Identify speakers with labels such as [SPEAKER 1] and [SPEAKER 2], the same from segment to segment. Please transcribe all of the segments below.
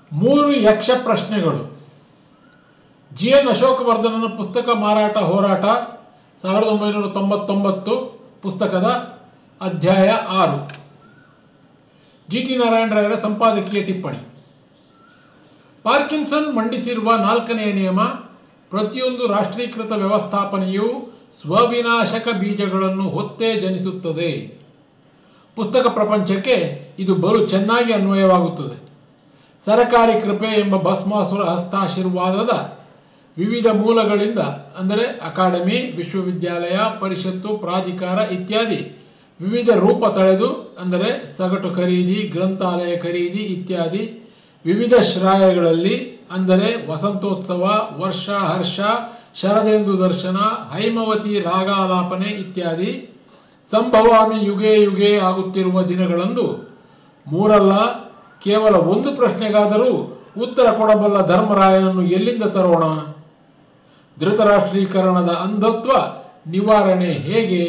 [SPEAKER 1] ಮೂರು ಯಕ್ಷ ಪ್ರಶ್ನೆಗಳು ಜಿ ಎನ್ ಅಶೋಕವರ್ಧನನ ಪುಸ್ತಕ ಮಾರಾಟ ಹೋರಾಟ ಸಾವಿರದ ಒಂಬೈನೂರ ತೊಂಬತ್ತೊಂಬತ್ತು ಪುಸ್ತಕದ ಅಧ್ಯಾಯ ಆರು ಜಿ ಟಿ ನಾರಾಯಣರಾಯರ ಸಂಪಾದಕೀಯ ಟಿಪ್ಪಣಿ ಪಾರ್ಕಿನ್ಸನ್ ಮಂಡಿಸಿರುವ ನಾಲ್ಕನೆಯ ನಿಯಮ ಪ್ರತಿಯೊಂದು ರಾಷ್ಟ್ರೀಕೃತ ವ್ಯವಸ್ಥಾಪನೆಯು ಸ್ವವಿನಾಶಕ ಬೀಜಗಳನ್ನು ಹೊತ್ತೇ ಜನಿಸುತ್ತದೆ ಪುಸ್ತಕ ಪ್ರಪಂಚಕ್ಕೆ ಇದು ಬಲು ಚೆನ್ನಾಗಿ ಅನ್ವಯವಾಗುತ್ತದೆ ಸರಕಾರಿ ಕೃಪೆ ಎಂಬ ಭಸ್ಮಾಸುರ ಹಸ್ತಾಶೀರ್ವಾದದ ವಿವಿಧ ಮೂಲಗಳಿಂದ ಅಂದರೆ ಅಕಾಡೆಮಿ ವಿಶ್ವವಿದ್ಯಾಲಯ ಪರಿಷತ್ತು ಪ್ರಾಧಿಕಾರ ಇತ್ಯಾದಿ ವಿವಿಧ ರೂಪ ತಳೆದು ಅಂದರೆ ಸಗಟು ಖರೀದಿ ಗ್ರಂಥಾಲಯ ಖರೀದಿ ಇತ್ಯಾದಿ ವಿವಿಧ ಶ್ರಾಯಗಳಲ್ಲಿ ಅಂದರೆ ವಸಂತೋತ್ಸವ ವರ್ಷ ಹರ್ಷ ಶರದೇಂದು ದರ್ಶನ ಹೈಮವತಿ ರಾಗಾಲಾಪನೆ ಇತ್ಯಾದಿ ಸಂಭವಾಮಿ ಯುಗೆ ಯುಗೆ ಆಗುತ್ತಿರುವ ದಿನಗಳಂದು ಮೂರಲ್ಲ ಕೇವಲ ಒಂದು ಪ್ರಶ್ನೆಗಾದರೂ ಉತ್ತರ ಕೊಡಬಲ್ಲ ಧರ್ಮರಾಯನನ್ನು ಎಲ್ಲಿಂದ ತರೋಣ ಧೃತರಾಷ್ಟ್ರೀಕರಣದ ಅಂಧತ್ವ ನಿವಾರಣೆ ಹೇಗೆ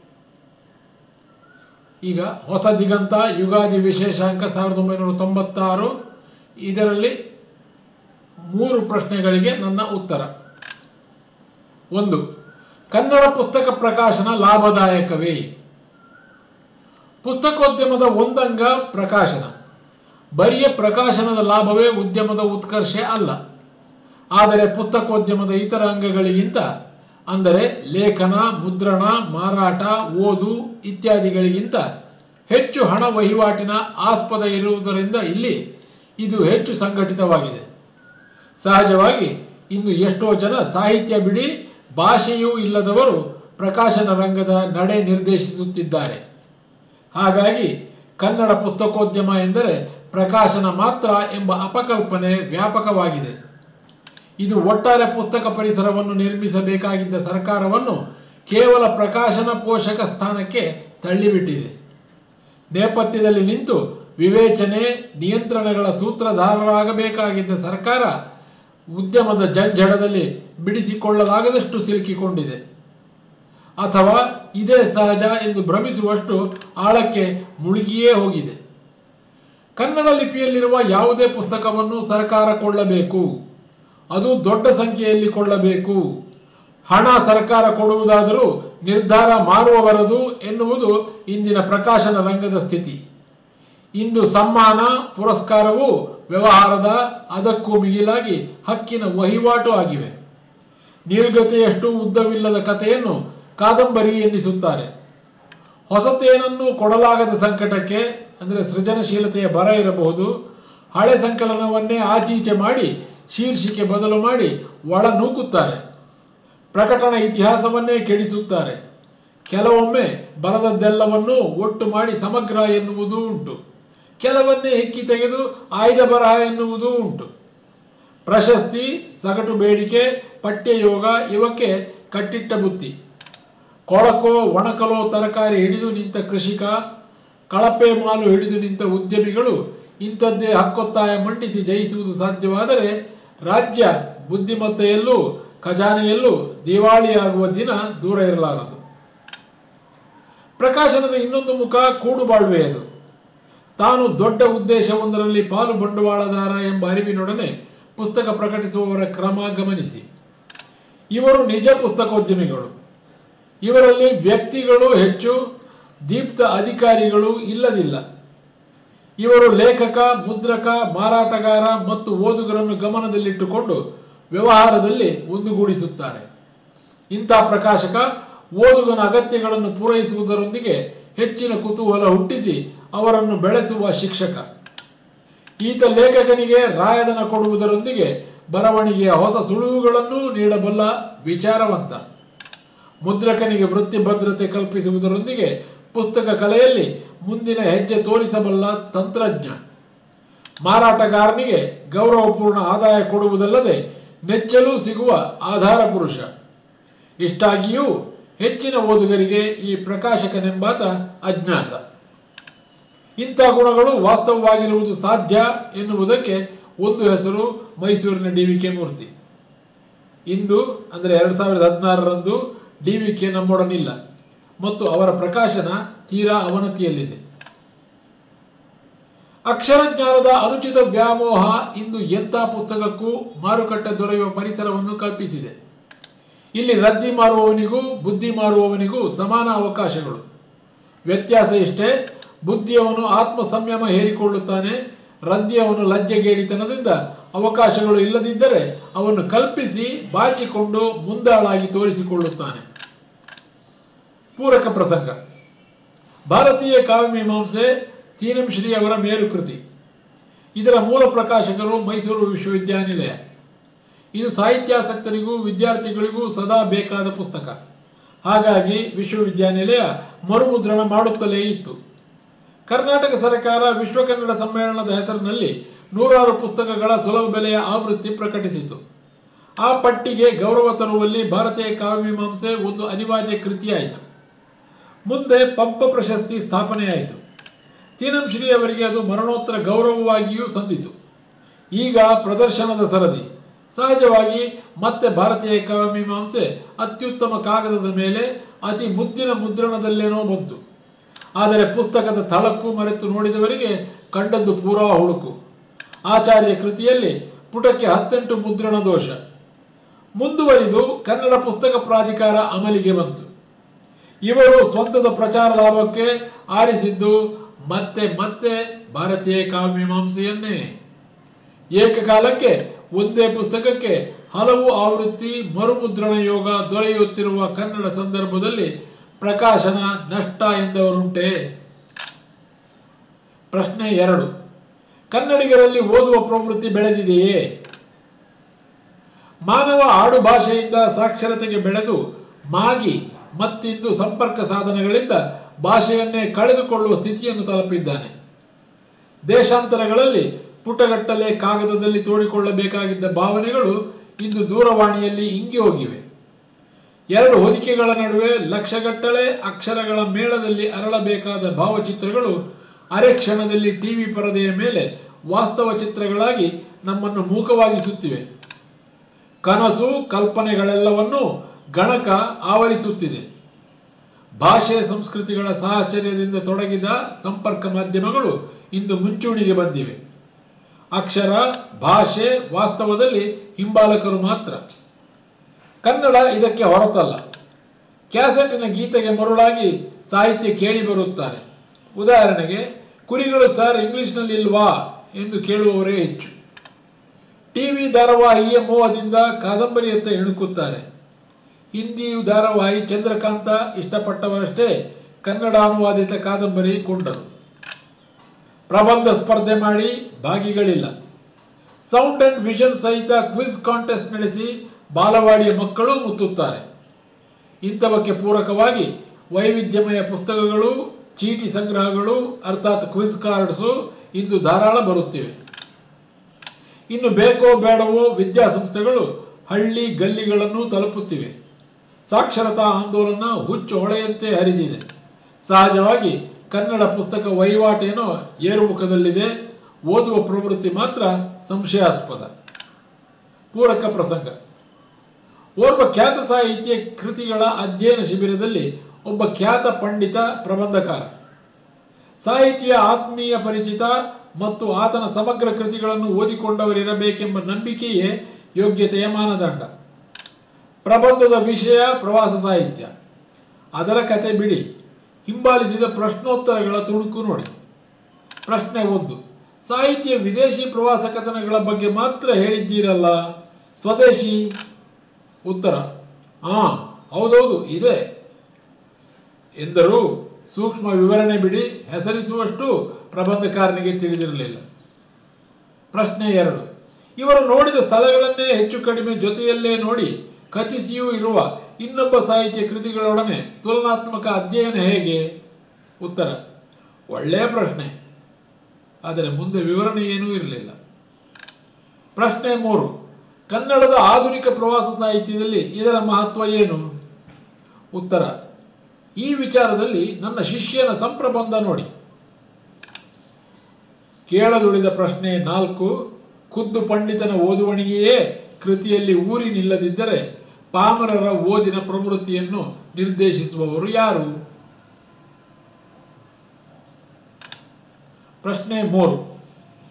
[SPEAKER 1] ಈಗ ಹೊಸ ದಿಗಂತ ಯುಗಾದಿ ವಿಶೇಷಾಂಕ ಸಾವಿರದ ಒಂಬೈನೂರ ತೊಂಬತ್ತಾರು ಇದರಲ್ಲಿ ಮೂರು ಪ್ರಶ್ನೆಗಳಿಗೆ ನನ್ನ ಉತ್ತರ ಒಂದು ಕನ್ನಡ ಪುಸ್ತಕ ಪ್ರಕಾಶನ ಲಾಭದಾಯಕವೇ ಪುಸ್ತಕೋದ್ಯಮದ ಒಂದಂಗ ಪ್ರಕಾಶನ ಬರಿಯ ಪ್ರಕಾಶನದ ಲಾಭವೇ ಉದ್ಯಮದ ಉತ್ಕರ್ಷ ಅಲ್ಲ ಆದರೆ ಪುಸ್ತಕೋದ್ಯಮದ ಇತರ ಅಂಗಗಳಿಗಿಂತ ಅಂದರೆ ಲೇಖನ ಮುದ್ರಣ ಮಾರಾಟ ಓದು ಇತ್ಯಾದಿಗಳಿಗಿಂತ ಹೆಚ್ಚು ಹಣ ವಹಿವಾಟಿನ ಆಸ್ಪದ ಇರುವುದರಿಂದ ಇಲ್ಲಿ ಇದು ಹೆಚ್ಚು ಸಂಘಟಿತವಾಗಿದೆ ಸಹಜವಾಗಿ ಇಂದು ಎಷ್ಟೋ ಜನ ಸಾಹಿತ್ಯ ಬಿಡಿ ಭಾಷೆಯೂ ಇಲ್ಲದವರು ಪ್ರಕಾಶನ ರಂಗದ ನಡೆ ನಿರ್ದೇಶಿಸುತ್ತಿದ್ದಾರೆ ಹಾಗಾಗಿ ಕನ್ನಡ ಪುಸ್ತಕೋದ್ಯಮ ಎಂದರೆ ಪ್ರಕಾಶನ ಮಾತ್ರ ಎಂಬ ಅಪಕಲ್ಪನೆ ವ್ಯಾಪಕವಾಗಿದೆ ಇದು ಒಟ್ಟಾರೆ ಪುಸ್ತಕ ಪರಿಸರವನ್ನು ನಿರ್ಮಿಸಬೇಕಾಗಿದ್ದ ಸರ್ಕಾರವನ್ನು ಕೇವಲ ಪ್ರಕಾಶನ ಪೋಷಕ ಸ್ಥಾನಕ್ಕೆ ತಳ್ಳಿಬಿಟ್ಟಿದೆ ನೇಪಥ್ಯದಲ್ಲಿ ನಿಂತು ವಿವೇಚನೆ ನಿಯಂತ್ರಣಗಳ ಸೂತ್ರಧಾರರಾಗಬೇಕಾಗಿದ್ದ ಸರ್ಕಾರ ಉದ್ಯಮದ ಜಂಜಡದಲ್ಲಿ ಬಿಡಿಸಿಕೊಳ್ಳಲಾಗದಷ್ಟು ಸಿಲುಕಿಕೊಂಡಿದೆ ಅಥವಾ ಇದೇ ಸಹಜ ಎಂದು ಭ್ರಮಿಸುವಷ್ಟು ಆಳಕ್ಕೆ ಮುಳುಗಿಯೇ ಹೋಗಿದೆ ಕನ್ನಡ ಲಿಪಿಯಲ್ಲಿರುವ ಯಾವುದೇ ಪುಸ್ತಕವನ್ನು ಸರ್ಕಾರ ಕೊಳ್ಳಬೇಕು ಅದು ದೊಡ್ಡ ಸಂಖ್ಯೆಯಲ್ಲಿ ಕೊಳ್ಳಬೇಕು ಹಣ ಸರ್ಕಾರ ಕೊಡುವುದಾದರೂ ನಿರ್ಧಾರ ಮಾರುವವರದು ಎನ್ನುವುದು ಇಂದಿನ ಪ್ರಕಾಶನ ರಂಗದ ಸ್ಥಿತಿ ಇಂದು ಸಮ್ಮಾನ ಪುರಸ್ಕಾರವು ವ್ಯವಹಾರದ ಅದಕ್ಕೂ ಮಿಗಿಲಾಗಿ ಹಕ್ಕಿನ ವಹಿವಾಟು ಆಗಿವೆ ನೀಳ್ಗತೆಯಷ್ಟು ಉದ್ದವಿಲ್ಲದ ಕಥೆಯನ್ನು ಕಾದಂಬರಿ ಎನ್ನಿಸುತ್ತಾರೆ ಹೊಸತೇನನ್ನು ಕೊಡಲಾಗದ ಸಂಕಟಕ್ಕೆ ಅಂದರೆ ಸೃಜನಶೀಲತೆಯ ಬರ ಇರಬಹುದು ಹಳೆ ಸಂಕಲನವನ್ನೇ ಆಚೀಚೆ ಮಾಡಿ ಶೀರ್ಷಿಕೆ ಬದಲು ಮಾಡಿ ಒಳ ನೂಕುತ್ತಾರೆ ಪ್ರಕಟಣ ಇತಿಹಾಸವನ್ನೇ ಕೆಡಿಸುತ್ತಾರೆ ಕೆಲವೊಮ್ಮೆ ಬರದದ್ದೆಲ್ಲವನ್ನೂ ಒಟ್ಟು ಮಾಡಿ ಸಮಗ್ರ ಎನ್ನುವುದೂ ಉಂಟು ಕೆಲವನ್ನೇ ಹೆಕ್ಕಿ ತೆಗೆದು ಆಯ್ದ ಬರಹ ಎನ್ನುವುದೂ ಉಂಟು ಪ್ರಶಸ್ತಿ ಸಗಟು ಬೇಡಿಕೆ ಪಠ್ಯಯೋಗ ಇವಕ್ಕೆ ಕಟ್ಟಿಟ್ಟ ಬುತ್ತಿ ಕೊಳಕೋ ಒಣಕಲೋ ತರಕಾರಿ ಹಿಡಿದು ನಿಂತ ಕೃಷಿಕ ಕಳಪೆ ಮಾಲು ಹಿಡಿದು ನಿಂತ ಉದ್ಯಮಿಗಳು ಇಂಥದ್ದೇ ಹಕ್ಕೊತ್ತಾಯ ಮಂಡಿಸಿ ಜಯಿಸುವುದು ಸಾಧ್ಯವಾದರೆ ರಾಜ್ಯ ಬುದ್ಧಿಮತ್ತೆಯಲ್ಲೂ ಖಜಾನೆಯಲ್ಲೂ ದಿವಾಳಿಯಾಗುವ ದಿನ ದೂರ ಇರಲಾರದು ಪ್ರಕಾಶನದ ಇನ್ನೊಂದು ಮುಖ ಕೂಡುಬಾಳ್ವೆಯದು ತಾನು ದೊಡ್ಡ ಉದ್ದೇಶವೊಂದರಲ್ಲಿ ಪಾಲು ಬಂಡವಾಳದಾರ ಎಂಬ ಅರಿವಿನೊಡನೆ ಪುಸ್ತಕ ಪ್ರಕಟಿಸುವವರ ಕ್ರಮ ಗಮನಿಸಿ ಇವರು ನಿಜ ಪುಸ್ತಕೋದ್ಯಮಿಗಳು ಇವರಲ್ಲಿ ವ್ಯಕ್ತಿಗಳು ಹೆಚ್ಚು ದೀಪ್ತ ಅಧಿಕಾರಿಗಳು ಇಲ್ಲದಿಲ್ಲ ಇವರು ಲೇಖಕ ಮುದ್ರಕ ಮಾರಾಟಗಾರ ಮತ್ತು ಓದುಗರನ್ನು ಗಮನದಲ್ಲಿಟ್ಟುಕೊಂಡು ವ್ಯವಹಾರದಲ್ಲಿ ಒಂದುಗೂಡಿಸುತ್ತಾರೆ ಇಂಥ ಪ್ರಕಾಶಕ ಓದುಗನ ಅಗತ್ಯಗಳನ್ನು ಪೂರೈಸುವುದರೊಂದಿಗೆ ಹೆಚ್ಚಿನ ಕುತೂಹಲ ಹುಟ್ಟಿಸಿ ಅವರನ್ನು ಬೆಳೆಸುವ ಶಿಕ್ಷಕ ಈತ ಲೇಖಕನಿಗೆ ರಾಯಧನ ಕೊಡುವುದರೊಂದಿಗೆ ಬರವಣಿಗೆಯ ಹೊಸ ಸುಳುವುಗಳನ್ನು ನೀಡಬಲ್ಲ ವಿಚಾರವಂತ ಮುದ್ರಕನಿಗೆ ವೃತ್ತಿ ಭದ್ರತೆ ಕಲ್ಪಿಸುವುದರೊಂದಿಗೆ ಪುಸ್ತಕ ಕಲೆಯಲ್ಲಿ ಮುಂದಿನ ಹೆಜ್ಜೆ ತೋರಿಸಬಲ್ಲ ತಂತ್ರಜ್ಞ ಮಾರಾಟಗಾರನಿಗೆ ಗೌರವಪೂರ್ಣ ಆದಾಯ ಕೊಡುವುದಲ್ಲದೆ ನೆಚ್ಚಲು ಸಿಗುವ ಆಧಾರ ಪುರುಷ ಇಷ್ಟಾಗಿಯೂ ಹೆಚ್ಚಿನ ಓದುಗರಿಗೆ ಈ ಪ್ರಕಾಶಕನೆಂಬಾತ ಅಜ್ಞಾತ ಇಂಥ ಗುಣಗಳು ವಾಸ್ತವವಾಗಿರುವುದು ಸಾಧ್ಯ ಎನ್ನುವುದಕ್ಕೆ ಒಂದು ಹೆಸರು ಮೈಸೂರಿನ ಡಿ ವಿ ಕೆ ಮೂರ್ತಿ ಇಂದು ಅಂದರೆ ಎರಡು ಸಾವಿರದ ಹದಿನಾರರಂದು ಡಿ ವಿ ಕೆ ನಮ್ಮೊಡನಿಲ್ಲ ಮತ್ತು ಅವರ ಪ್ರಕಾಶನ ತೀರಾ ಅವನತಿಯಲ್ಲಿದೆ ಅಕ್ಷರಜ್ಞಾನದ ಅನುಚಿತ ವ್ಯಾಮೋಹ ಇಂದು ಎಂಥ ಪುಸ್ತಕಕ್ಕೂ ಮಾರುಕಟ್ಟೆ ದೊರೆಯುವ ಪರಿಸರವನ್ನು ಕಲ್ಪಿಸಿದೆ ಇಲ್ಲಿ ರದ್ದಿ ಮಾರುವವನಿಗೂ ಬುದ್ಧಿ ಮಾರುವವನಿಗೂ ಸಮಾನ ಅವಕಾಶಗಳು ವ್ಯತ್ಯಾಸ ಇಷ್ಟೇ ಬುದ್ಧಿಯವನು ಆತ್ಮ ಸಂಯಮ ಹೇರಿಕೊಳ್ಳುತ್ತಾನೆ ರದ್ದಿಯವನು ಲಜ್ಜೆಗೇಡಿತನದಿಂದ ಅವಕಾಶಗಳು ಇಲ್ಲದಿದ್ದರೆ ಅವನು ಕಲ್ಪಿಸಿ ಬಾಚಿಕೊಂಡು ಮುಂದಾಳಾಗಿ ತೋರಿಸಿಕೊಳ್ಳುತ್ತಾನೆ ಪೂರಕ ಪ್ರಸಂಗ ಭಾರತೀಯ ಕಾವ್ಯಮೀಮಾಂಸೆ ತೀನಂ ಶ್ರೀ ಅವರ ಮೇರುಕೃತಿ ಇದರ ಮೂಲ ಪ್ರಕಾಶಕರು ಮೈಸೂರು ವಿಶ್ವವಿದ್ಯಾನಿಲಯ ಇದು ಸಾಹಿತ್ಯಾಸಕ್ತರಿಗೂ ವಿದ್ಯಾರ್ಥಿಗಳಿಗೂ ಸದಾ ಬೇಕಾದ ಪುಸ್ತಕ ಹಾಗಾಗಿ ವಿಶ್ವವಿದ್ಯಾನಿಲಯ ಮರುಮುದ್ರಣ ಮಾಡುತ್ತಲೇ ಇತ್ತು ಕರ್ನಾಟಕ ಸರ್ಕಾರ ವಿಶ್ವ ಕನ್ನಡ ಸಮ್ಮೇಳನದ ಹೆಸರಿನಲ್ಲಿ ನೂರಾರು ಪುಸ್ತಕಗಳ ಸುಲಭ ಬೆಲೆಯ ಆವೃತ್ತಿ ಪ್ರಕಟಿಸಿತು ಆ ಪಟ್ಟಿಗೆ ಗೌರವ ತರುವಲ್ಲಿ ಭಾರತೀಯ ಕಾವ್ಯಮೀಮಾಂಸೆ ಒಂದು ಅನಿವಾರ್ಯ ಕೃತಿಯಾಯಿತು ಮುಂದೆ ಪಂಪ ಪ್ರಶಸ್ತಿ ಸ್ಥಾಪನೆಯಾಯಿತು ತೀನಂ ಶ್ರೀ ಅವರಿಗೆ ಅದು ಮರಣೋತ್ತರ ಗೌರವವಾಗಿಯೂ ಸಂದಿತು ಈಗ ಪ್ರದರ್ಶನದ ಸರದಿ ಸಹಜವಾಗಿ ಮತ್ತೆ ಭಾರತೀಯ ಕಾವ್ಯಮೀಮಾಂಸೆ ಅತ್ಯುತ್ತಮ ಕಾಗದದ ಮೇಲೆ ಅತಿ ಮುದ್ದಿನ ಮುದ್ರಣದಲ್ಲೇನೋ ಬಂತು ಆದರೆ ಪುಸ್ತಕದ ತಳಕು ಮರೆತು ನೋಡಿದವರಿಗೆ ಕಂಡದ್ದು ಪೂರಾ ಹುಳುಕು ಆಚಾರ್ಯ ಕೃತಿಯಲ್ಲಿ ಪುಟಕ್ಕೆ ಹತ್ತೆಂಟು ಮುದ್ರಣ ದೋಷ ಮುಂದುವರಿದು ಕನ್ನಡ ಪುಸ್ತಕ ಪ್ರಾಧಿಕಾರ ಅಮಲಿಗೆ ಬಂತು ಇವರು ಸ್ವಂತದ ಪ್ರಚಾರ ಲಾಭಕ್ಕೆ ಆರಿಸಿದ್ದು ಮತ್ತೆ ಮತ್ತೆ ಭಾರತೀಯ ಕಾವ್ಯಮೀಮಾಂಸೆಯನ್ನೇ ಏಕಕಾಲಕ್ಕೆ ಒಂದೇ ಪುಸ್ತಕಕ್ಕೆ ಹಲವು ಆವೃತ್ತಿ ಮರುಮುದ್ರಣ ಯೋಗ ದೊರೆಯುತ್ತಿರುವ ಕನ್ನಡ ಸಂದರ್ಭದಲ್ಲಿ ಪ್ರಕಾಶನ ನಷ್ಟ ಎಂದವರುಂಟೆ ಪ್ರಶ್ನೆ ಎರಡು ಕನ್ನಡಿಗರಲ್ಲಿ ಓದುವ ಪ್ರವೃತ್ತಿ ಬೆಳೆದಿದೆಯೇ ಮಾನವ ಆಡು ಭಾಷೆಯಿಂದ ಸಾಕ್ಷರತೆಗೆ ಬೆಳೆದು ಮಾಗಿ ಮತ್ತಿಂದು ಸಂಪರ್ಕ ಸಾಧನಗಳಿಂದ ಭಾಷೆಯನ್ನೇ ಕಳೆದುಕೊಳ್ಳುವ ಸ್ಥಿತಿಯನ್ನು ತಲುಪಿದ್ದಾನೆ ದೇಶಾಂತರಗಳಲ್ಲಿ ಪುಟಗಟ್ಟಲೆ ಕಾಗದದಲ್ಲಿ ತೋಡಿಕೊಳ್ಳಬೇಕಾಗಿದ್ದ ಭಾವನೆಗಳು ಇಂದು ದೂರವಾಣಿಯಲ್ಲಿ ಇಂಗಿ ಹೋಗಿವೆ ಎರಡು ಹೊದಿಕೆಗಳ ನಡುವೆ ಲಕ್ಷಗಟ್ಟಲೆ ಅಕ್ಷರಗಳ ಮೇಳದಲ್ಲಿ ಅರಳಬೇಕಾದ ಭಾವಚಿತ್ರಗಳು ಅರೆ ಕ್ಷಣದಲ್ಲಿ ಟಿವಿ ಪರದೆಯ ಮೇಲೆ ವಾಸ್ತವ ಚಿತ್ರಗಳಾಗಿ ನಮ್ಮನ್ನು ಮೂಕವಾಗಿಸುತ್ತಿವೆ ಕನಸು ಕಲ್ಪನೆಗಳೆಲ್ಲವನ್ನೂ ಗಣಕ ಆವರಿಸುತ್ತಿದೆ ಭಾಷೆ ಸಂಸ್ಕೃತಿಗಳ ಸಾಹಚರ್ಯದಿಂದ ತೊಡಗಿದ ಸಂಪರ್ಕ ಮಾಧ್ಯಮಗಳು ಇಂದು ಮುಂಚೂಣಿಗೆ ಬಂದಿವೆ ಅಕ್ಷರ ಭಾಷೆ ವಾಸ್ತವದಲ್ಲಿ ಹಿಂಬಾಲಕರು ಮಾತ್ರ ಕನ್ನಡ ಇದಕ್ಕೆ ಹೊರತಲ್ಲ ಕ್ಯಾಸೆಟಿನ ಗೀತೆಗೆ ಮರುಳಾಗಿ ಸಾಹಿತ್ಯ ಕೇಳಿ ಬರುತ್ತಾರೆ ಉದಾಹರಣೆಗೆ ಕುರಿಗಳು ಸರ್ ಇಂಗ್ಲಿಷ್ನಲ್ಲಿ ಇಲ್ವಾ ಎಂದು ಕೇಳುವವರೇ ಹೆಚ್ಚು ಟಿವಿ ಧಾರಾವಾಹಿಯ ಮೋಹದಿಂದ ಕಾದಂಬರಿಯತ್ತ ಇಣುಕುತ್ತಾರೆ ಹಿಂದಿ ಧಾರಾವಾಹಿ ಚಂದ್ರಕಾಂತ ಇಷ್ಟಪಟ್ಟವರಷ್ಟೇ ಕನ್ನಡ ಅನುವಾದಿತ ಕಾದಂಬರಿ ಕೊಂಡರು ಪ್ರಬಂಧ ಸ್ಪರ್ಧೆ ಮಾಡಿ ಭಾಗಿಗಳಿಲ್ಲ ಸೌಂಡ್ ಅಂಡ್ ವಿಷನ್ ಸಹಿತ ಕ್ವಿಜ್ ಕಾಂಟೆಸ್ಟ್ ನಡೆಸಿ ಬಾಲವಾಡಿಯ ಮಕ್ಕಳು ಮುತ್ತುತ್ತಾರೆ ಇಂಥವಕ್ಕೆ ಪೂರಕವಾಗಿ ವೈವಿಧ್ಯಮಯ ಪುಸ್ತಕಗಳು ಚೀಟಿ ಸಂಗ್ರಹಗಳು ಅರ್ಥಾತ್ ಕ್ವಿಜ್ ಕಾರ್ಡ್ಸು ಇಂದು ಧಾರಾಳ ಬರುತ್ತಿವೆ ಇನ್ನು ಬೇಕೋ ಬೇಡವೋ ವಿದ್ಯಾಸಂಸ್ಥೆಗಳು ಹಳ್ಳಿ ಗಲ್ಲಿಗಳನ್ನು ತಲುಪುತ್ತಿವೆ ಸಾಕ್ಷರತಾ ಆಂದೋಲನ ಹುಚ್ಚು ಹೊಳೆಯಂತೆ ಹರಿದಿದೆ ಸಹಜವಾಗಿ ಕನ್ನಡ ಪುಸ್ತಕ ವಹಿವಾಟೇನೋ ಏರುಮುಖದಲ್ಲಿದೆ ಓದುವ ಪ್ರವೃತ್ತಿ ಮಾತ್ರ ಸಂಶಯಾಸ್ಪದ ಪೂರಕ ಪ್ರಸಂಗ ಓರ್ವ ಖ್ಯಾತ ಸಾಹಿತ್ಯ ಕೃತಿಗಳ ಅಧ್ಯಯನ ಶಿಬಿರದಲ್ಲಿ ಒಬ್ಬ ಖ್ಯಾತ ಪಂಡಿತ ಪ್ರಬಂಧಕಾರ ಸಾಹಿತಿಯ ಆತ್ಮೀಯ ಪರಿಚಿತ ಮತ್ತು ಆತನ ಸಮಗ್ರ ಕೃತಿಗಳನ್ನು ಓದಿಕೊಂಡವರಿರಬೇಕೆಂಬ ನಂಬಿಕೆಯೇ ಯೋಗ್ಯತೆಯ ಮಾನದಂಡ ಪ್ರಬಂಧದ ವಿಷಯ ಪ್ರವಾಸ ಸಾಹಿತ್ಯ ಅದರ ಕತೆ ಬಿಡಿ ಹಿಂಬಾಲಿಸಿದ ಪ್ರಶ್ನೋತ್ತರಗಳ ತುಣುಕು ನೋಡಿ ಪ್ರಶ್ನೆ ಒಂದು ಸಾಹಿತ್ಯ ವಿದೇಶಿ ಪ್ರವಾಸ ಕಥನಗಳ ಬಗ್ಗೆ ಮಾತ್ರ ಹೇಳಿದ್ದೀರಲ್ಲ ಸ್ವದೇಶಿ ಉತ್ತರ ಹಾ ಹೌದೌದು ಇದೆ ಎಂದರೂ ಸೂಕ್ಷ್ಮ ವಿವರಣೆ ಬಿಡಿ ಹೆಸರಿಸುವಷ್ಟು ಪ್ರಬಂಧಕಾರನಿಗೆ ತಿಳಿದಿರಲಿಲ್ಲ ಪ್ರಶ್ನೆ ಎರಡು ಇವರು ನೋಡಿದ ಸ್ಥಳಗಳನ್ನೇ ಹೆಚ್ಚು ಕಡಿಮೆ ಜೊತೆಯಲ್ಲೇ ನೋಡಿ ಕಥಿಸಿಯೂ ಇರುವ ಇನ್ನೊಬ್ಬ ಸಾಹಿತ್ಯ ಕೃತಿಗಳೊಡನೆ ತುಲನಾತ್ಮಕ ಅಧ್ಯಯನ ಹೇಗೆ ಉತ್ತರ ಒಳ್ಳೆಯ ಪ್ರಶ್ನೆ ಆದರೆ ಮುಂದೆ ವಿವರಣೆ ಏನೂ ಇರಲಿಲ್ಲ ಪ್ರಶ್ನೆ ಮೂರು ಕನ್ನಡದ ಆಧುನಿಕ ಪ್ರವಾಸ ಸಾಹಿತ್ಯದಲ್ಲಿ ಇದರ ಮಹತ್ವ ಏನು ಉತ್ತರ ಈ ವಿಚಾರದಲ್ಲಿ ನನ್ನ ಶಿಷ್ಯನ ಸಂಪ್ರಬಂಧ ನೋಡಿ ಕೇಳದುಳಿದ ಪ್ರಶ್ನೆ ನಾಲ್ಕು ಖುದ್ದು ಪಂಡಿತನ ಓದುವಣಿಗೆಯೇ ಕೃತಿಯಲ್ಲಿ ಊರಿ ನಿಲ್ಲದಿದ್ದರೆ ಪಾಮರರ ಓದಿನ ಪ್ರವೃತ್ತಿಯನ್ನು ನಿರ್ದೇಶಿಸುವವರು ಯಾರು ಪ್ರಶ್ನೆ ಮೂರು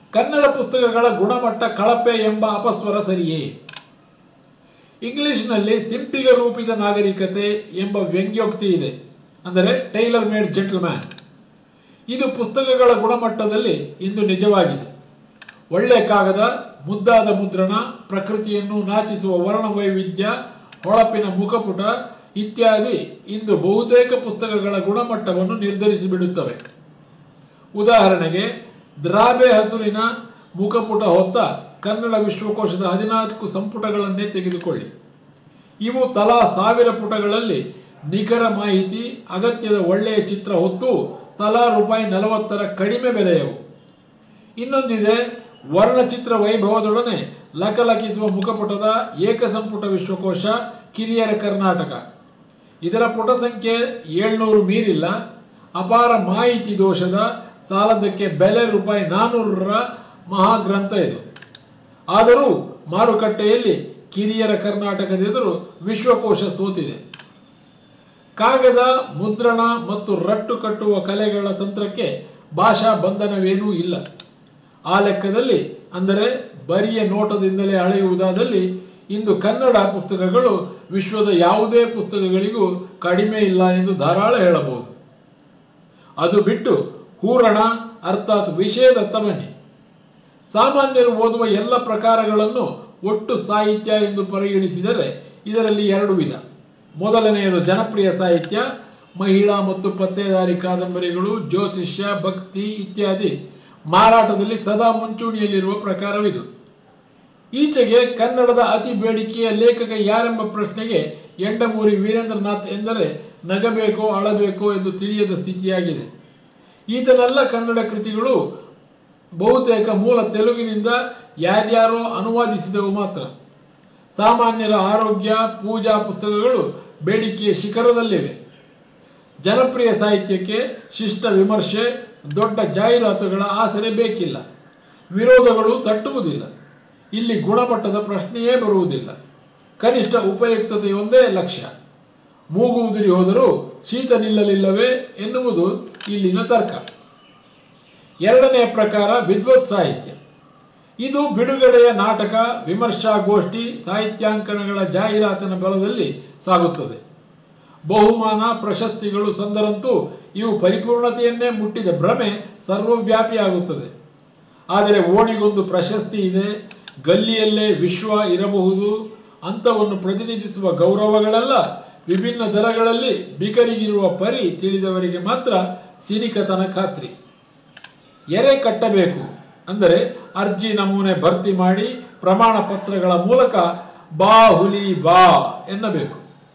[SPEAKER 1] ಕನ್ನಡ ಪುಸ್ತಕಗಳ ಗುಣಮಟ್ಟ ಕಳಪೆ ಎಂಬ ಅಪಸ್ವರ ಸರಿಯೇ ಇಂಗ್ಲಿಷ್ನಲ್ಲಿ ಸಿಂಪಿಗ ರೂಪಿತ ನಾಗರಿಕತೆ ಎಂಬ ವ್ಯಂಗ್ಯೋಕ್ತಿ ಇದೆ ಅಂದರೆ ಟೈಲರ್ ಮೇಡ್ ಜೆಂಟಲ್ಮ್ಯಾನ್ ಇದು ಪುಸ್ತಕಗಳ ಗುಣಮಟ್ಟದಲ್ಲಿ ಇಂದು ನಿಜವಾಗಿದೆ ಒಳ್ಳೆ ಕಾಗದ ಮುದ್ದಾದ ಮುದ್ರಣ ಪ್ರಕೃತಿಯನ್ನು ನಾಚಿಸುವ ವರ್ಣ ವೈವಿಧ್ಯ ಹೊಳಪಿನ ಮುಖಪುಟ ಇತ್ಯಾದಿ ಇಂದು ಬಹುತೇಕ ಪುಸ್ತಕಗಳ ಗುಣಮಟ್ಟವನ್ನು ನಿರ್ಧರಿಸಿಬಿಡುತ್ತವೆ ಉದಾಹರಣೆಗೆ ದ್ರಾಬೆ ಹಸುರಿನ ಮುಖಪುಟ ಹೊತ್ತ ಕನ್ನಡ ವಿಶ್ವಕೋಶದ ಹದಿನಾಲ್ಕು ಸಂಪುಟಗಳನ್ನೇ ತೆಗೆದುಕೊಳ್ಳಿ ಇವು ತಲಾ ಸಾವಿರ ಪುಟಗಳಲ್ಲಿ ನಿಖರ ಮಾಹಿತಿ ಅಗತ್ಯದ ಒಳ್ಳೆಯ ಚಿತ್ರ ಹೊತ್ತು ತಲಾ ರೂಪಾಯಿ ನಲವತ್ತರ ಕಡಿಮೆ ಬೆಲೆಯವು ಇನ್ನೊಂದಿದೆ ವರ್ಣಚಿತ್ರ ವೈಭವದೊಡನೆ ಲಕಲಕಿಸುವ ಮುಖಪುಟದ ಏಕಸಂಪುಟ ವಿಶ್ವಕೋಶ ಕಿರಿಯರ ಕರ್ನಾಟಕ ಇದರ ಪುಟ ಸಂಖ್ಯೆ ಏಳ್ನೂರು ಮೀರಿಲ್ಲ ಅಪಾರ ಮಾಹಿತಿ ದೋಷದ ಸಾಲದಕ್ಕೆ ಬೆಲೆ ರೂಪಾಯಿ ನಾನ್ನೂರರ ಮಹಾಗ್ರಂಥ ಇದು ಆದರೂ ಮಾರುಕಟ್ಟೆಯಲ್ಲಿ ಕಿರಿಯರ ಕರ್ನಾಟಕದೆದುರು ವಿಶ್ವಕೋಶ ಸೋತಿದೆ ಕಾಗದ ಮುದ್ರಣ ಮತ್ತು ರಟ್ಟು ಕಟ್ಟುವ ಕಲೆಗಳ ತಂತ್ರಕ್ಕೆ ಭಾಷಾ ಬಂಧನವೇನೂ ಇಲ್ಲ ಆ ಲೆಕ್ಕದಲ್ಲಿ ಅಂದರೆ ಬರಿಯ ನೋಟದಿಂದಲೇ ಅಳೆಯುವುದಾದಲ್ಲಿ ಇಂದು ಕನ್ನಡ ಪುಸ್ತಕಗಳು ವಿಶ್ವದ ಯಾವುದೇ ಪುಸ್ತಕಗಳಿಗೂ ಕಡಿಮೆ ಇಲ್ಲ ಎಂದು ಧಾರಾಳ ಹೇಳಬಹುದು ಅದು ಬಿಟ್ಟು ಹೂರಣ ಅರ್ಥಾತ್ ವಿಷಯದತ್ತ ಬನ್ನಿ ಸಾಮಾನ್ಯರು ಓದುವ ಎಲ್ಲ ಪ್ರಕಾರಗಳನ್ನು ಒಟ್ಟು ಸಾಹಿತ್ಯ ಎಂದು ಪರಿಗಣಿಸಿದರೆ ಇದರಲ್ಲಿ ಎರಡು ವಿಧ ಮೊದಲನೆಯದು ಜನಪ್ರಿಯ ಸಾಹಿತ್ಯ ಮಹಿಳಾ ಮತ್ತು ಪತ್ತೇದಾರಿ ಕಾದಂಬರಿಗಳು ಜ್ಯೋತಿಷ್ಯ ಭಕ್ತಿ ಇತ್ಯಾದಿ ಮಾರಾಟದಲ್ಲಿ ಸದಾ ಮುಂಚೂಣಿಯಲ್ಲಿರುವ ಪ್ರಕಾರವಿದು ಈಚೆಗೆ ಕನ್ನಡದ ಅತಿ ಬೇಡಿಕೆಯ ಲೇಖಕ ಯಾರೆಂಬ ಪ್ರಶ್ನೆಗೆ ಎಂಡಮೂರಿ ವೀರೇಂದ್ರನಾಥ್ ಎಂದರೆ ನಗಬೇಕೋ ಅಳಬೇಕೋ ಎಂದು ತಿಳಿಯದ ಸ್ಥಿತಿಯಾಗಿದೆ ಈತನೆಲ್ಲ ಕನ್ನಡ ಕೃತಿಗಳು ಬಹುತೇಕ ಮೂಲ ತೆಲುಗಿನಿಂದ ಯಾರ್ಯಾರೋ ಅನುವಾದಿಸಿದವು ಮಾತ್ರ ಸಾಮಾನ್ಯರ ಆರೋಗ್ಯ ಪೂಜಾ ಪುಸ್ತಕಗಳು ಬೇಡಿಕೆಯ ಶಿಖರದಲ್ಲಿವೆ ಜನಪ್ರಿಯ ಸಾಹಿತ್ಯಕ್ಕೆ ಶಿಷ್ಟ ವಿಮರ್ಶೆ ದೊಡ್ಡ ಜಾಹೀರಾತುಗಳ ಆಸರೆ ಬೇಕಿಲ್ಲ ವಿರೋಧಗಳು ತಟ್ಟುವುದಿಲ್ಲ ಇಲ್ಲಿ ಗುಣಮಟ್ಟದ ಪ್ರಶ್ನೆಯೇ ಬರುವುದಿಲ್ಲ ಕನಿಷ್ಠ ಉಪಯುಕ್ತತೆಯೊಂದೇ ಲಕ್ಷ್ಯ ಮೂಗು ಉದುರಿ ಹೋದರೂ ಶೀತ ನಿಲ್ಲಲಿಲ್ಲವೇ ಎನ್ನುವುದು ಇಲ್ಲಿನ ತರ್ಕ ಎರಡನೆಯ ಪ್ರಕಾರ ವಿದ್ವತ್ ಸಾಹಿತ್ಯ ಇದು ಬಿಡುಗಡೆಯ ನಾಟಕ ವಿಮರ್ಶಾಗೋಷ್ಠಿ ಸಾಹಿತ್ಯಾಂಕಣಗಳ ಜಾಹೀರಾತಿನ ಬಲದಲ್ಲಿ ಸಾಗುತ್ತದೆ ಬಹುಮಾನ ಪ್ರಶಸ್ತಿಗಳು ಸಂದರಂತೂ ಇವು ಪರಿಪೂರ್ಣತೆಯನ್ನೇ ಮುಟ್ಟಿದ ಭ್ರಮೆ ಸರ್ವವ್ಯಾಪಿಯಾಗುತ್ತದೆ ಆದರೆ ಓಣಿಗೊಂದು ಪ್ರಶಸ್ತಿ ಇದೆ ಗಲ್ಲಿಯಲ್ಲೇ ವಿಶ್ವ ಇರಬಹುದು ಅಂಥವನ್ನು ಪ್ರತಿನಿಧಿಸುವ ಗೌರವಗಳೆಲ್ಲ ವಿಭಿನ್ನ ದರಗಳಲ್ಲಿ ಬಿಕರಿಗಿರುವ ಪರಿ ತಿಳಿದವರಿಗೆ ಮಾತ್ರ ಸಿನಿಕತನ ಖಾತ್ರಿ ಎರೆ ಕಟ್ಟಬೇಕು ಅಂದರೆ ಅರ್ಜಿ ನಮೂನೆ ಭರ್ತಿ ಮಾಡಿ ಪ್ರಮಾಣ ಪತ್ರಗಳ ಮೂಲಕ ಬಾ ಹುಲಿ ಬಾ ಎನ್ನಬೇಕು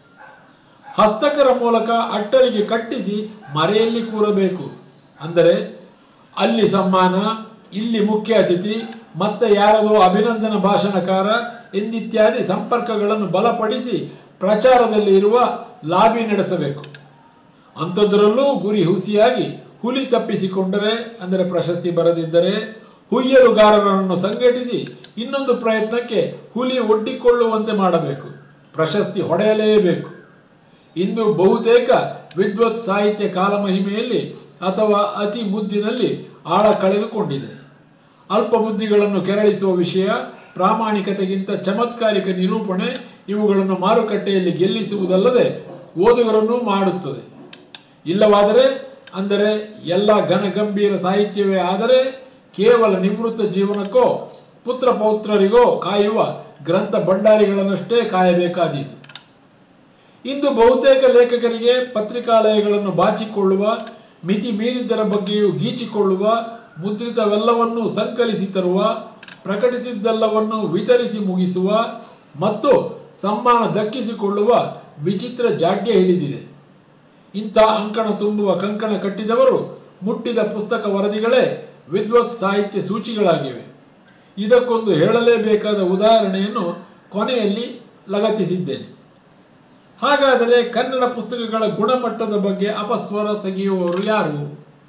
[SPEAKER 1] ಹಸ್ತಕರ ಮೂಲಕ ಅಟ್ಟಳಿಗೆ ಕಟ್ಟಿಸಿ ಮರೆಯಲ್ಲಿ ಕೂರಬೇಕು ಅಂದರೆ ಅಲ್ಲಿ ಸಮ್ಮಾನ ಇಲ್ಲಿ ಮುಖ್ಯ ಅತಿಥಿ ಮತ್ತೆ ಯಾರದೋ ಅಭಿನಂದನ ಭಾಷಣಕಾರ ಎಂದಿತ್ಯಾದಿ ಸಂಪರ್ಕಗಳನ್ನು ಬಲಪಡಿಸಿ ಪ್ರಚಾರದಲ್ಲಿ ಇರುವ ಲಾಬಿ ನಡೆಸಬೇಕು ಅಂಥದ್ರಲ್ಲೂ ಗುರಿ ಹುಸಿಯಾಗಿ ಹುಲಿ ತಪ್ಪಿಸಿಕೊಂಡರೆ ಅಂದರೆ ಪ್ರಶಸ್ತಿ ಬರದಿದ್ದರೆ ಹುಯ್ಯಲುಗಾರರನ್ನು ಸಂಘಟಿಸಿ ಇನ್ನೊಂದು ಪ್ರಯತ್ನಕ್ಕೆ ಹುಲಿ ಒಡ್ಡಿಕೊಳ್ಳುವಂತೆ ಮಾಡಬೇಕು ಪ್ರಶಸ್ತಿ ಹೊಡೆಯಲೇಬೇಕು ಇಂದು ಬಹುತೇಕ ವಿದ್ವತ್ ಸಾಹಿತ್ಯ ಕಾಲಮಹಿಮೆಯಲ್ಲಿ ಅಥವಾ ಅತಿ ಮುದ್ದಿನಲ್ಲಿ ಆಳ ಕಳೆದುಕೊಂಡಿದೆ ಅಲ್ಪ ಬುದ್ಧಿಗಳನ್ನು ಕೆರಳಿಸುವ ವಿಷಯ ಪ್ರಾಮಾಣಿಕತೆಗಿಂತ ಚಮತ್ಕಾರಿಕ ನಿರೂಪಣೆ ಇವುಗಳನ್ನು ಮಾರುಕಟ್ಟೆಯಲ್ಲಿ ಗೆಲ್ಲಿಸುವುದಲ್ಲದೆ ಓದುಗರನ್ನೂ ಮಾಡುತ್ತದೆ ಇಲ್ಲವಾದರೆ ಅಂದರೆ ಎಲ್ಲ ಘನಗಂಭೀರ ಸಾಹಿತ್ಯವೇ ಆದರೆ ಕೇವಲ ನಿವೃತ್ತ ಜೀವನಕ್ಕೋ ಪುತ್ರ ಪೌತ್ರರಿಗೋ ಕಾಯುವ ಗ್ರಂಥ ಭಂಡಾರಿಗಳನ್ನಷ್ಟೇ ಕಾಯಬೇಕಾದೀತು ಇಂದು ಬಹುತೇಕ ಲೇಖಕರಿಗೆ ಪತ್ರಿಕಾಲಯಗಳನ್ನು ಬಾಚಿಕೊಳ್ಳುವ ಮಿತಿ ಮೀರಿದ್ದರ ಬಗ್ಗೆಯೂ ಗೀಚಿಕೊಳ್ಳುವ ಮುದ್ರಿತವೆಲ್ಲವನ್ನೂ ಸಂಕಲಿಸಿ ತರುವ ಪ್ರಕಟಿಸಿದ್ದೆಲ್ಲವನ್ನು ವಿತರಿಸಿ ಮುಗಿಸುವ ಮತ್ತು ಸಮ್ಮಾನ ದಕ್ಕಿಸಿಕೊಳ್ಳುವ ವಿಚಿತ್ರ ಜಾಡ್ಯ ಹಿಡಿದಿದೆ ಇಂಥ ಅಂಕಣ ತುಂಬುವ ಕಂಕಣ ಕಟ್ಟಿದವರು ಮುಟ್ಟಿದ ಪುಸ್ತಕ ವರದಿಗಳೇ ವಿದ್ವತ್ ಸಾಹಿತ್ಯ ಸೂಚಿಗಳಾಗಿವೆ ಇದಕ್ಕೊಂದು ಹೇಳಲೇಬೇಕಾದ ಉದಾಹರಣೆಯನ್ನು ಕೊನೆಯಲ್ಲಿ ಲಗತ್ತಿಸಿದ್ದೇನೆ ಹಾಗಾದರೆ ಕನ್ನಡ ಪುಸ್ತಕಗಳ ಗುಣಮಟ್ಟದ ಬಗ್ಗೆ ಅಪಸ್ವರ ತೆಗೆಯುವವರು ಯಾರು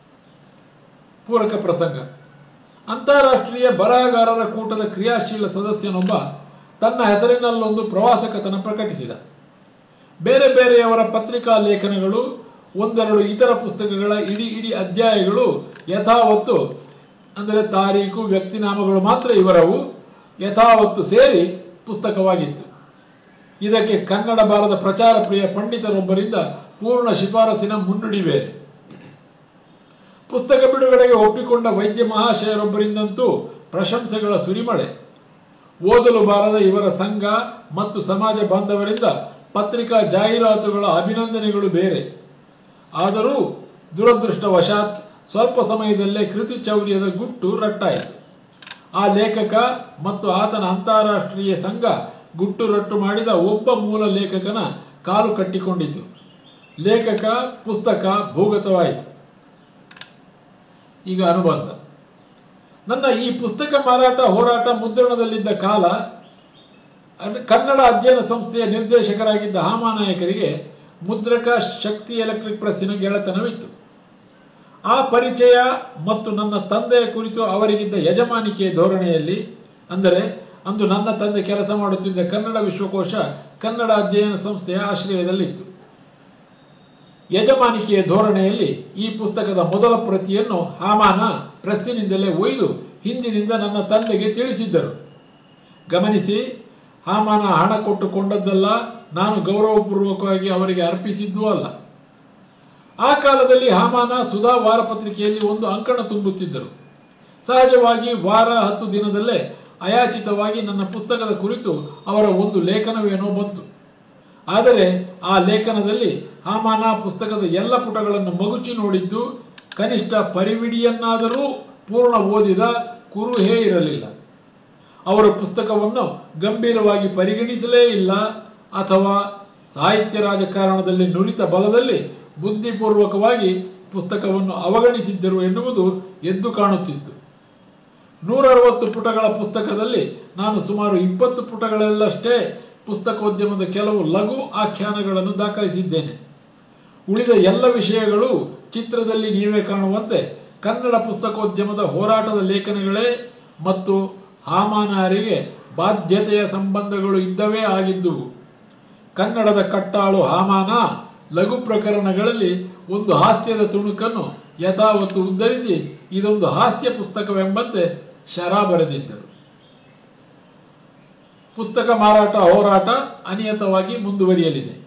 [SPEAKER 1] ಪೂರಕ ಪ್ರಸಂಗ ಅಂತಾರಾಷ್ಟ್ರೀಯ ಬರಹಗಾರರ ಕೂಟದ ಕ್ರಿಯಾಶೀಲ ಸದಸ್ಯನೊಬ್ಬ ತನ್ನ ಹೆಸರಿನಲ್ಲೊಂದು ಪ್ರವಾಸ ಕಥನ ಪ್ರಕಟಿಸಿದ ಬೇರೆ ಬೇರೆಯವರ ಪತ್ರಿಕಾ ಲೇಖನಗಳು ಒಂದೆರಡು ಇತರ ಪುಸ್ತಕಗಳ ಇಡೀ ಇಡೀ ಅಧ್ಯಾಯಗಳು ಯಥಾವತ್ತು ಅಂದರೆ ತಾರೀಕು ವ್ಯಕ್ತಿನಾಮಗಳು ಮಾತ್ರ ಇವರವು ಯಥಾವತ್ತು ಸೇರಿ ಪುಸ್ತಕವಾಗಿತ್ತು ಇದಕ್ಕೆ ಕನ್ನಡ ಬಾರದ ಪ್ರಚಾರ ಪ್ರಿಯ ಪಂಡಿತರೊಬ್ಬರಿಂದ ಪೂರ್ಣ ಶಿಫಾರಸಿನ ಮುನ್ನುಡಿ ಬೇರೆ ಪುಸ್ತಕ ಬಿಡುಗಡೆಗೆ ಒಪ್ಪಿಕೊಂಡ ವೈದ್ಯ ಮಹಾಶಯರೊಬ್ಬರಿಂದಂತೂ ಪ್ರಶಂಸೆಗಳ ಸುರಿಮಳೆ ಓದಲು ಬಾರದ ಇವರ ಸಂಘ ಮತ್ತು ಸಮಾಜ ಬಾಂಧವರಿಂದ ಪತ್ರಿಕಾ ಜಾಹೀರಾತುಗಳ ಅಭಿನಂದನೆಗಳು ಬೇರೆ ಆದರೂ ದುರದೃಷ್ಟವಶಾತ್ ಸ್ವಲ್ಪ ಸಮಯದಲ್ಲೇ ಕೃತಿ ಚೌರ್ಯದ ಗುಟ್ಟು ರಟ್ಟಾಯಿತು ಆ ಲೇಖಕ ಮತ್ತು ಆತನ ಅಂತಾರಾಷ್ಟ್ರೀಯ ಸಂಘ ಗುಟ್ಟು ರಟ್ಟು ಮಾಡಿದ ಒಬ್ಬ ಮೂಲ ಲೇಖಕನ ಕಾಲು ಕಟ್ಟಿಕೊಂಡಿತು ಲೇಖಕ ಪುಸ್ತಕ ಭೂಗತವಾಯಿತು ಈಗ ಅನುಬಂಧ ನನ್ನ ಈ ಪುಸ್ತಕ ಮಾರಾಟ ಹೋರಾಟ ಮುದ್ರಣದಲ್ಲಿದ್ದ ಕಾಲ ಅನ್- ಕನ್ನಡ ಅಧ್ಯಯನ ಸಂಸ್ಥೆಯ ನಿರ್ದೇಶಕರಾಗಿದ್ದ ಹಾಮಾನಾಯಕರಿಗೆ ಮುದ್ರಕ ಶಕ್ತಿ ಎಲೆಕ್ಟ್ರಿಕ್ ಪ್ರೆಸ್ಸಿನ ಗೆಳೆತನವಿತ್ತು ಆ ಪರಿಚಯ ಮತ್ತು ನನ್ನ ತಂದೆಯ ಕುರಿತು ಅವರಿಗಿದ್ದ ಯಜಮಾನಿಕೆಯ ಧೋರಣೆಯಲ್ಲಿ ಅಂದರೆ ಅಂದು ನನ್ನ ತಂದೆ ಕೆಲಸ ಮಾಡುತ್ತಿದ್ದ ಕನ್ನಡ ವಿಶ್ವಕೋಶ ಕನ್ನಡ ಅಧ್ಯಯನ ಸಂಸ್ಥೆಯ ಆಶ್ರಯದಲ್ಲಿತ್ತು ಯಜಮಾನಿಕೆಯ ಧೋರಣೆಯಲ್ಲಿ ಈ ಪುಸ್ತಕದ ಮೊದಲ ಪ್ರತಿಯನ್ನು ಹಾಮಾನ ಪ್ರೆಸ್ಸಿನಿಂದಲೇ ಒಯ್ದು ಹಿಂದಿನಿಂದ ನನ್ನ ತಂದೆಗೆ ತಿಳಿಸಿದ್ದರು ಗಮನಿಸಿ ಹಾಮಾನ ಹಣ ಕೊಟ್ಟು ಕೊಂಡದ್ದಲ್ಲ ನಾನು ಗೌರವಪೂರ್ವಕವಾಗಿ ಅವರಿಗೆ ಅರ್ಪಿಸಿದ್ದೂ ಅಲ್ಲ ಆ ಕಾಲದಲ್ಲಿ ಹಾಮಾನ ಸುಧಾ ವಾರಪತ್ರಿಕೆಯಲ್ಲಿ ಒಂದು ಅಂಕಣ ತುಂಬುತ್ತಿದ್ದರು ಸಹಜವಾಗಿ ವಾರ ಹತ್ತು ದಿನದಲ್ಲೇ ಅಯಾಚಿತವಾಗಿ ನನ್ನ ಪುಸ್ತಕದ ಕುರಿತು ಅವರ ಒಂದು ಲೇಖನವೇನೋ ಬಂತು ಆದರೆ ಆ ಲೇಖನದಲ್ಲಿ ಹಾಮಾನ ಪುಸ್ತಕದ ಎಲ್ಲ ಪುಟಗಳನ್ನು ಮಗುಚಿ ನೋಡಿದ್ದು ಕನಿಷ್ಠ ಪರಿವಿಡಿಯನ್ನಾದರೂ ಪೂರ್ಣ ಓದಿದ ಕುರುಹೇ ಇರಲಿಲ್ಲ ಅವರ ಪುಸ್ತಕವನ್ನು ಗಂಭೀರವಾಗಿ ಪರಿಗಣಿಸಲೇ ಇಲ್ಲ ಅಥವಾ ಸಾಹಿತ್ಯ ರಾಜಕಾರಣದಲ್ಲಿ ನುರಿತ ಬಲದಲ್ಲಿ ಬುದ್ಧಿಪೂರ್ವಕವಾಗಿ ಪುಸ್ತಕವನ್ನು ಅವಗಣಿಸಿದ್ದರು ಎನ್ನುವುದು ಎದ್ದು ಕಾಣುತ್ತಿತ್ತು ನೂರ ಅರವತ್ತು ಪುಟಗಳ ಪುಸ್ತಕದಲ್ಲಿ ನಾನು ಸುಮಾರು ಇಪ್ಪತ್ತು ಪುಟಗಳಲ್ಲಷ್ಟೇ ಪುಸ್ತಕೋದ್ಯಮದ ಕೆಲವು ಲಘು ಆಖ್ಯಾನಗಳನ್ನು ದಾಖಲಿಸಿದ್ದೇನೆ ಉಳಿದ ಎಲ್ಲ ವಿಷಯಗಳು ಚಿತ್ರದಲ್ಲಿ ನೀವೇ ಕಾಣುವಂತೆ ಕನ್ನಡ ಪುಸ್ತಕೋದ್ಯಮದ ಹೋರಾಟದ ಲೇಖನಗಳೇ ಮತ್ತು ಹಾಮಾನಾರಿಗೆ ಬಾಧ್ಯತೆಯ ಸಂಬಂಧಗಳು ಇದ್ದವೇ ಆಗಿದ್ದುವು ಕನ್ನಡದ ಕಟ್ಟಾಳು ಹಾಮಾನ ಲಘು ಪ್ರಕರಣಗಳಲ್ಲಿ ಒಂದು ಹಾಸ್ಯದ ತುಣುಕನ್ನು ಯಥಾವತ್ತು ಉದ್ಧರಿಸಿ ಇದೊಂದು ಹಾಸ್ಯ ಪುಸ್ತಕವೆಂಬಂತೆ ಶರಾ ಬರೆದಿದ್ದರು ಪುಸ್ತಕ ಮಾರಾಟ ಹೋರಾಟ ಅನಿಯತವಾಗಿ ಮುಂದುವರಿಯಲಿದೆ